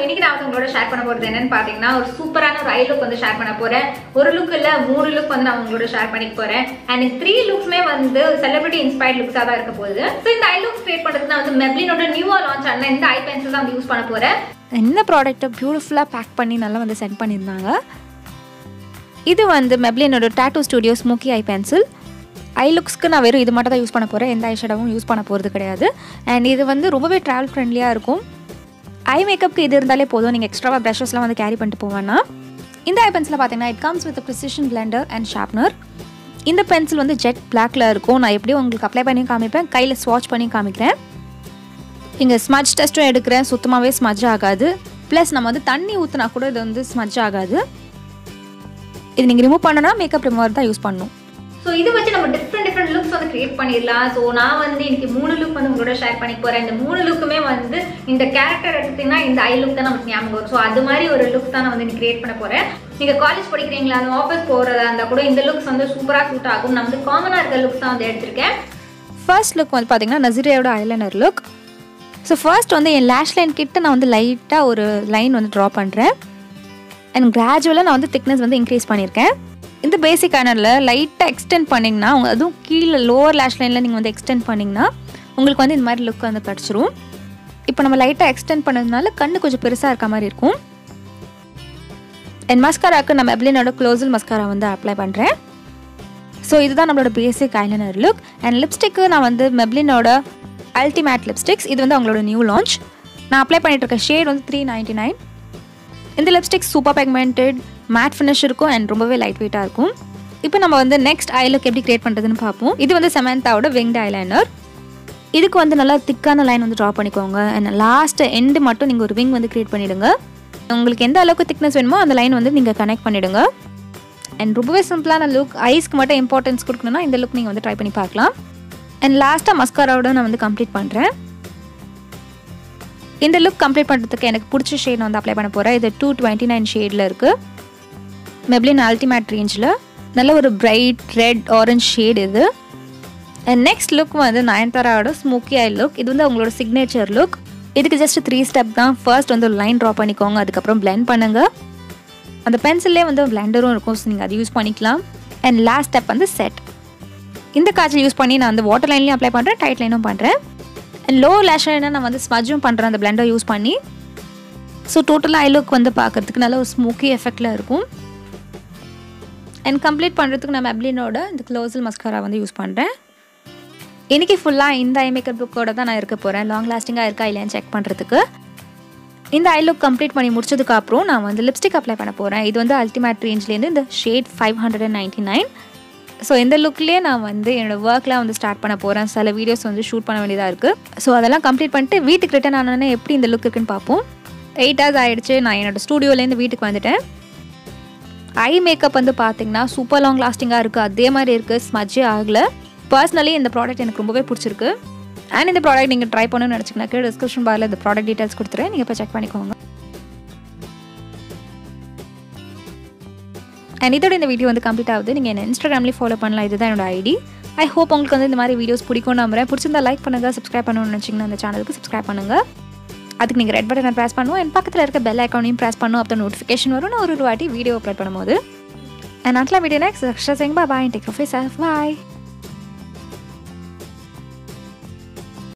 இன்னைக்கு நான் வந்து உங்களோட ஷேர் பண்ண போறது என்னன்னு பாத்தீங்கன்னா ஒரு சூப்பரான ஒரு ஐ லுக் வந்து ஷேர் பண்ண போறேன் ஒரு லுக் இல்ல மூணு லுக் வந்து நான் உங்களோட ஷேர் பண்ணிக்க போறேன் அண்ட் இந்த த்ரீ லுக்ஸ்மே வந்து செலிபிரிட்டி இன்ஸ்பயர்ட் லுக்ஸா தான் இருக்க போகுது ஸோ இந்த ஐ லுக்ஸ் கிரியேட் பண்றதுக்கு நான் வந்து மெப்ளினோட நியூவா லான்ச் ஆன இந்த ஐ பென்சில் தான் வந்து யூஸ் பண்ண போறேன் இந்த ப்ராடக்ட்டை பியூட்டிஃபுல்லாக பேக் பண்ணி நல்லா வந்து சென்ட் பண்ணியிருந்தாங்க இது வந்து மெப்ளினோட tattoo studio smoky eye pencil eye லுக்ஸ்க்கு நான் வெறும் இது மட்டும் தான் யூஸ் பண்ண போகிறேன் எந்த ஐ ஷேடவும் யூஸ் பண்ண போகிறது கிடையாது அண்ட் இது வந்து ரொம்பவே ட்ராவல் ஃப்ரெண்ட்லியாக இருக்கும் ஐ மேக்கப்புக்கு இது இருந்தாலே போதும் நீங்கள் எக்ஸ்ட்ராவாக ப்ரஷஸ்லாம் வந்து கேரி பண்ணிட்டு போவேன்னா இந்த ஐ பென்சில் பார்த்தீங்கன்னா it comes with precision blender and sharpener இந்த பென்சில் வந்து ஜெட் பிளாக்ல இருக்கும் நான் எப்படியும் உங்களுக்கு அப்ளை பண்ணி காமிப்பேன் கையில் ஸ்வாட்ச் பண்ணி காமிக்கிறேன் இங்கே ஸ்மஜ் டெஸ்ட்டும் எடுக்கிறேன் சுத்தமாகவே ஸ்மஜ் ஆகாது ப்ளஸ் நம்ம வந்து தண்ணி ஊற்றினா கூட இது வந்து ஸ்மஜ் ஆகாது இது நீங்கள் ரிமூவ் பண்ணனா மேக்கப் ரிமூவர் தான் யூஸ் பண்ணணும் ஸோ இது வச்சு நம்ம டிஃப்ரெண்ட் டிஃப்ரெண்ட் லுக்ஸ் வந்து கிரியேட் பண்ணிடலாம் ஸோ நான் வந்து இன்னைக்கு மூணு லுக் வந்து உங்களோட ஷேர் பண்ணி போறேன் இந்த மூணு லுக்குமே வந்து இந்த கேரக்டர் எடுத்தீங்கன்னா இந்த ஐ லுக் தான் நமக்கு ஞாபகம் வரும் ஸோ அது மாதிரி ஒரு லுக் தான் நான் வந்து கிரியேட் பண்ண போறேன் நீங்க காலேஜ் படிக்கிறீங்களா அந்த ஆஃபீஸ் போறதா இருந்தா கூட இந்த லுக்ஸ் வந்து சூப்பரா சூட் ஆகும் நான் வந்து காமனா இருக்க லுக்ஸ் தான் வந்து எடுத்திருக்கேன் ஃபர்ஸ்ட் லுக் வந்து பார்த்தீங்கன்னா நசிரியோட ஐலைனர் லுக் ஸோ ஃபர்ஸ்ட் வந்து என் லேஷ் லைன் கிட்ட நான் வந்து லைட்டாக ஒரு லைன் வந்து ட்ரா பண்ணுறேன் அண்ட் கிராஜுவலாக நான் வந்து திக்னஸ் வந்து இன்க்ரீஸ் பண்ணியிருக்கேன் இந்த பேசிக் ஐனரில் லைட்டாக எக்ஸ்டெண்ட் பண்ணிங்கன்னா உங்க அதுவும் கீழே லோவர் லேஷ் லைனில் நீங்கள் வந்து எக்ஸ்டெண்ட் பண்ணிங்கன்னா உங்களுக்கு வந்து இந்த மாதிரி லுக் வந்து கிடச்சிரும் இப்போ நம்ம லைட்டாக எக்ஸ்டெண்ட் பண்ணதுனால கண்ணு கொஞ்சம் பெருசாக இருக்க மாதிரி இருக்கும் அண்ட் மஸ்காராக்கு நம்ம எப்ளினோட க்ளோசல் மஸ்காரா வந்து அப்ளை பண்ணுறேன் ஸோ இதுதான் நம்மளோட பேசிக் ஐலைனர் லுக் அண்ட் லிப்ஸ்டிக்கு நான் வந்து மெப்ளினோட அல்டிமேட் லிப்ஸ்டிக்ஸ் இது வந்து அவங்களோட நியூ லான்ச் நான் அப்ளை பண்ணிட்டு இருக்க ஷேட் வந்து த்ரீ நைன்டி நைன் இந்த lipstick super pigmented matte finish இருக்கும் அண்ட் ரொம்பவே லைட் வெயிட்டாக இருக்கும் இப்போ நம்ம வந்து நெக்ஸ்ட் ஐ லுக் எப்படி கிரியேட் பண்ணுறதுன்னு பார்ப்போம் இது வந்து செமந்தாவோட விங்ட் ஐலைனர் இதுக்கு வந்து நல்லா திக்கான லைன் வந்து ட்ரா பண்ணிக்கோங்க அண்ட் லாஸ்ட் எண்டு மட்டும் நீங்கள் ஒரு விங் வந்து கிரியேட் பண்ணிவிடுங்க உங்களுக்கு எந்த அளவுக்கு திக்னஸ் வேணுமோ அந்த லைன் வந்து நீங்கள் கனெக்ட் பண்ணிவிடுங்க அண்ட் ரொம்பவே சிம்பிளான லுக் ஐஸ்க்கு மட்டும் இம்பார்ட்டன்ஸ் கொடுக்கணும்னா இந்த லுக் நீங்கள் வந்து ட்ரை பண்ணி பார்க்கலாம் அண்ட் லாஸ்ட்டாக மஸ்காராவோட நான் வந்து கம்ப்ளீட் பண்ணுறேன் இந்த லுக் கம்ப்ளீட் பண்ணுறதுக்கு எனக்கு பிடிச்ச ஷேட் நான் வந்து அப்ளை பண்ண போகிறேன் இது டூ டுவெண்ட்டி நைன் ஷேடில் இருக்குது மெப்ளின் அல்டிமேட் ரேஞ்சில் நல்ல ஒரு பிரைட் ரெட் ஆரஞ்ச் ஷேட் இது அண்ட் நெக்ஸ்ட் லுக் வந்து நயன்தாராவோட ஸ்மோக்கி ஐ லுக் இது வந்து அவங்களோட சிக்னேச்சர் லுக் இதுக்கு ஜஸ்ட் த்ரீ ஸ்டெப் தான் ஃபர்ஸ்ட் வந்து ஒரு லைன் ட்ரா பண்ணிக்கோங்க அதுக்கப்புறம் பிளெண்ட் பண்ணுங்கள் அந்த பென்சில்லே வந்து பிளெண்டரும் இருக்கும் ஸோ நீங்கள் அதை யூஸ் பண்ணிக்கலாம் அண்ட் லாஸ்ட் ஸ்டெப் வந்து செட் இந்த காய்ச்சல் யூஸ் பண்ணி நான் வந்து வாட்டர் லைன்லையும் அப்ளை பண்ணுறேன் டைட் லைனும் பண்ணுறேன் அண்ட் லோ லேஷ் லைனாக நான் வந்து ஸ்மஜும் பண்ணுறேன் அந்த பிளெண்டர் யூஸ் பண்ணி ஸோ டோட்டலாக ஐ லுக் வந்து பார்க்கறதுக்கு நல்ல ஒரு ஸ்மோக்கி எஃபெக்டில் இருக்கும் அண்ட் கம்ப்ளீட் பண்ணுறதுக்கு நான் மெப்ளினோட இந்த க்ளோசல் மஸ்காரா வந்து யூஸ் பண்ணுறேன் இன்றைக்கி ஃபுல்லாக இந்த ஐ மேக்கப் லுக்கோட தான் நான் இருக்க போகிறேன் லாங் லாஸ்டிங்காக இருக்கா இல்லையான்னு செக் பண்ணுறதுக்கு இந்த ஐ லுக் கம்ப்ளீட் பண்ணி முடிச்சதுக்கு அப்புறம் நான் வந்து லிப்ஸ்டிக் அப்ளை பண்ண போகிறேன் இது வந்து அல்டிமேட் ரேஞ்ச்லேருந்து இந்த shade five hundred and ninety nine so இந்த லுக்லேயே நான் வந்து என்னோடய ஒர்க்லாம் வந்து ஸ்டார்ட் பண்ண போகிறேன் சில வீடியோஸ் வந்து ஷூட் பண்ண வேண்டியதாக இருக்குது ஸோ அதெல்லாம் கம்ப்ளீட் பண்ணிட்டு வீட்டுக்கு ரிட்டன் ஆனோடனே எப்படி இந்த லுக் இருக்குன்னு பார்ப்போம் எயிட் ஹவர்ஸ் ஆகிடுச்சு நான் என்னோடய ஸ்டூடியோலேருந்து வீட்டுக்கு வந்துட்டேன் ஐ மேக்கப் வந்து பார்த்தீங்கன்னா சூப்பர் லாங் லாஸ்டிங்காக இருக்குது அதே மாதிரி இருக்குது ஸ்மஜ்ஜே ஆகலை பர்சனலி இந்த ப்ராடக்ட் எனக்கு ரொம்பவே பிடிச்சிருக்கு அண்ட் இந்த ப்ராடக்ட் நீங்கள் ட்ரை பண்ணணும்னு நினச்சிங்கன்னா கீழே டிஸ்கிரிப்ஷன் பாரில் இந்த ப்ராடக்ட் டீட்டெயில்ஸ் கொடுத்துறேன் நீங்கள் இப்போ செக் பண்ணிக்கோங்க அண்ட் இதோட இந்த வீடியோ வந்து கம்ப்ளீட் ஆகுது நீங்கள் என்ன இன்ஸ்டாகிராம்லேயும் ஃபாலோ பண்ணலாம் இதுதான் என்னோட ஐடி ஐ ஹோப் உங்களுக்கு வந்து இந்த மாதிரி வீடியோஸ் பிடிக்கும் நம்புறேன் பிடிச்சிருந்தா லைக் பண்ணுங்கள் சப்ஸ்கிரைப் பண்ணணும்னு நினச்சிங்கன்னா அந்த சேனலுக்கு சப்ஸ்கிரைப் பண்ணுங்கள் அதுக்கு நீங்கள் ரெட் பட்டனை ப்ரெஸ் பண்ணுவோம் என் பக்கத்தில் இருக்க பெல் ஐக்கானையும் ப்ரெஸ் பண்ணும் அப்போ நோட்டிஃபிகேஷன் வரும் நான் ஒரு ஒரு வாட்டி வீடியோ அப்லோட் பண்ணும்போது அண்ட் அட்லாம் video next sing boy tag face பாய்